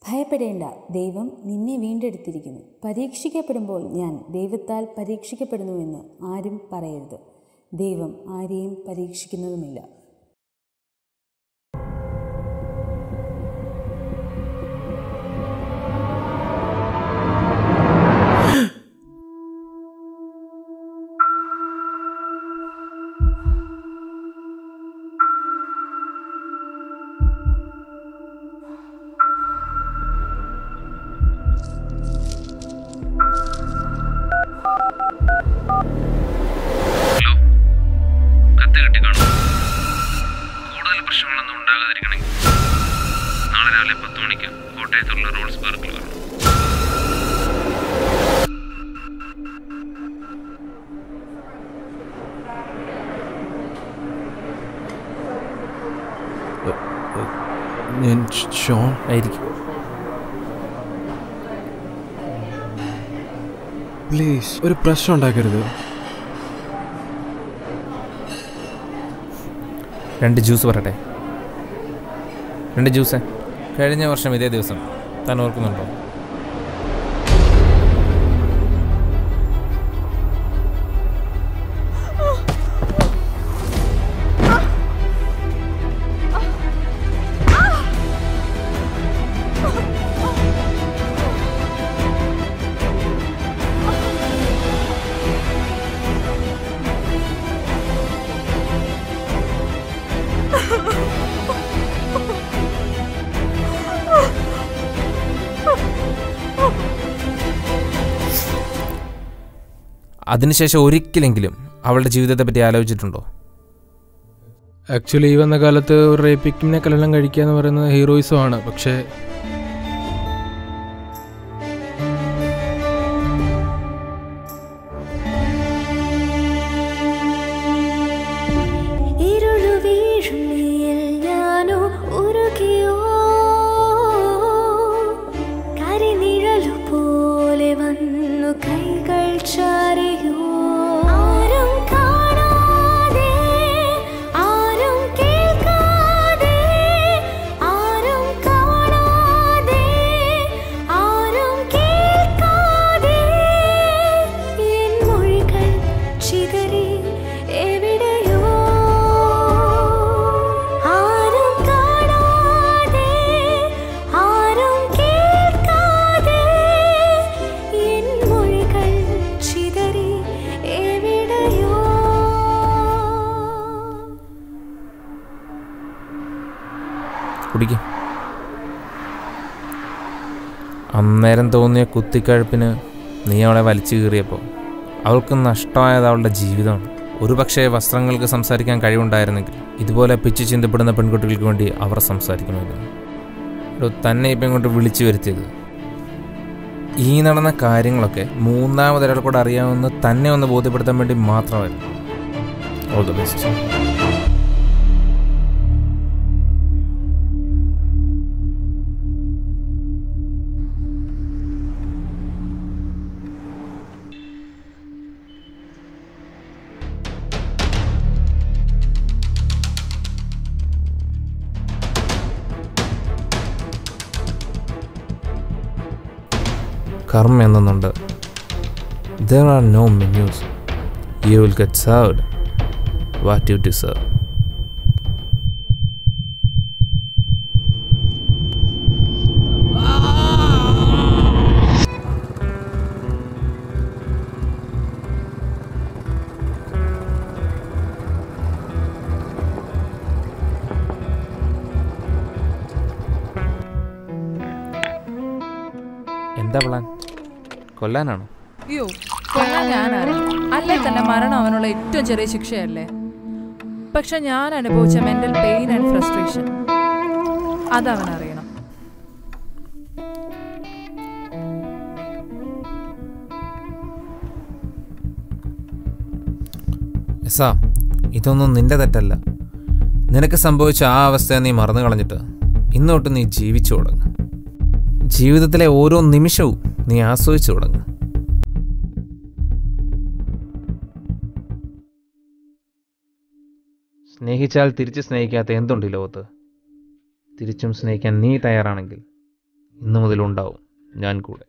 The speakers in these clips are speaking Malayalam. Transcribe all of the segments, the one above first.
ഭയപ്പെടേണ്ട ദൈവം നിന്നെ വീണ്ടെടുത്തിരിക്കുന്നു പരീക്ഷിക്കപ്പെടുമ്പോൾ ഞാൻ ദൈവത്താൽ പരീക്ഷിക്കപ്പെടുന്നുവെന്ന് ആരും പറയരുത് ദൈവം ആരെയും പരീക്ഷിക്കുന്നതുമില്ല ഹലോ കത്ത് കിട്ടിക്കാണോ കൂടുതൽ പ്രശ്നങ്ങളൊന്നും ഉണ്ടാകാതിരിക്കണമെങ്കിൽ നാളെ രാവിലെ പത്ത് മണിക്ക് കോട്ടയത്തുള്ള റോഡ്സ് പാർക്കിൽ വരണം ഞാൻ ഷോൺ ആയിരിക്കും പ്ലീസ് ഒരു പ്രശ്നം ഉണ്ടാക്കരുത് രണ്ട് ജ്യൂസ് പറയട്ടെ രണ്ട് ജ്യൂസ് കഴിഞ്ഞ വർഷം ഇതേ ദിവസം താൻ ഓർക്കുന്നുണ്ടോ അതിനുശേഷം ഒരിക്കലെങ്കിലും അവളുടെ ജീവിതത്തെ പറ്റി ആലോചിച്ചിട്ടുണ്ടോ ആക്ച്വലി ഈ വന്ന കാലത്ത് ഒരു റേപ്പിക്കിനെ കല്യാണം കഴിക്കുക എന്ന് പറയുന്നത് ഹീറോയിസം ആണ് പക്ഷേ ഇരുളു വീഴും നീയിൽ ഞാനോ ഉരുകിയോ കരിനിഴലു പോലെ വന്നു കൈകൾ ചാരിയോ ആരും കാണാതെ ആരും കേൾക്കാതെ ആരും കാണാതെ ആരും കേൾക്കാതെ എൻ മൊഴികൾ ചിതറി എവിടെയോ ആരും കാണാതെ ആരും കേൾക്കാതെ എൻ മൊഴികൾ ചിതറി എവിടെയോ കുടിക്കും അന്നേരം തോന്നിയ കുത്തിക്കഴുപ്പിന് നീ അവളെ വലിച്ചു കീറിയപ്പോൾ അവൾക്ക് നഷ്ടമായത് അവളുടെ ജീവിതമാണ് ഒരു പക്ഷേ വസ്ത്രങ്ങൾക്ക് സംസാരിക്കാൻ കഴിവുണ്ടായിരുന്നെങ്കിൽ ഇതുപോലെ പിച്ചു ചിന്തപ്പെടുന്ന പെൺകുട്ടികൾക്ക് വേണ്ടി അവർ സംസാരിക്കുമായിരുന്നു എടോ, തന്നെ ഇപ്പം ഇങ്ങോട്ട് വിളിച്ചു വരുത്തിയത് ഈ നടന്ന കാര്യങ്ങളൊക്കെ മൂന്നാമതൊരാൾ കൂടെ അറിയാമെന്ന് തന്നെ ഒന്ന് ബോധ്യപ്പെടുത്താൻ വേണ്ടി മാത്രമായിരുന്നു ഓൾ ദ ബെസ്റ്റ് കർമ്മ എന്നുണ്ട് there are no menus you will get served what you deserve എന്താ പ്ലാൻ കൊല്ലാനാണോ അയ്യോ കൊല്ലാൻ ഞാനറിയാം അല്ലേ തന്നെ മരണം അവനുള്ള ഏറ്റവും ചെറിയ ശിക്ഷയല്ലേ പക്ഷെ ഞാൻ അനുഭവിച്ച മെന്റൽ പെയിൻ ആൻഡ് ഫ്രസ്ട്രേഷൻ അതവൻ അറിയണം എസാ ഇതൊന്നും നിന്റെ തെറ്റല്ല നിനക്ക് സംഭവിച്ച ആ അവസ്ഥയെ നീ മറന്നു കളഞ്ഞിട്ട് ഇന്നോട്ട് നീ ജീവിച്ചു തുടങ്ങ് ജീവിതത്തിലെ ഓരോ നിമിഷവും നീ ആസ്വദിച്ചു തുടങ്ങ് സ്നേഹിച്ചാൽ തിരിച്ച് സ്നേഹിക്കാത്ത എന്തുണ്ട് ഈ ലോകത്ത് തിരിച്ചും സ്നേഹിക്കാൻ നീ തയ്യാറാണെങ്കിൽ ഇന്നു മുതലുണ്ടാവും ഞാൻ കൂടെ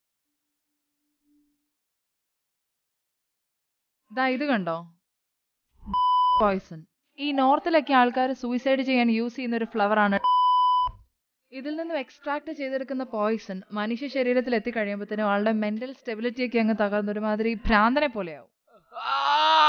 ദാ ഇത് കണ്ടോ പോയ്സൺ ഈ നോർത്തിലൊക്കെ ആൾക്കാർ സൂയിസൈഡ് ചെയ്യാൻ യൂസ് ചെയ്യുന്ന ഒരു ഫ്ലവർ ആണ് ഇതിൽ നിന്നും എക്സ്ട്രാക്ട് ചെയ്തെടുക്കുന്ന പോയ്സൺ മനുഷ്യ ശരീരത്തിൽ എത്തിക്കഴിയുമ്പോഴത്തേനും ആളുടെ മെന്റൽ സ്റ്റെബിലിറ്റി ഒക്കെ അങ്ങ് തകർന്ന് ഒരുമാതിരി ഭ്രാന്തനെ പോലെയാവും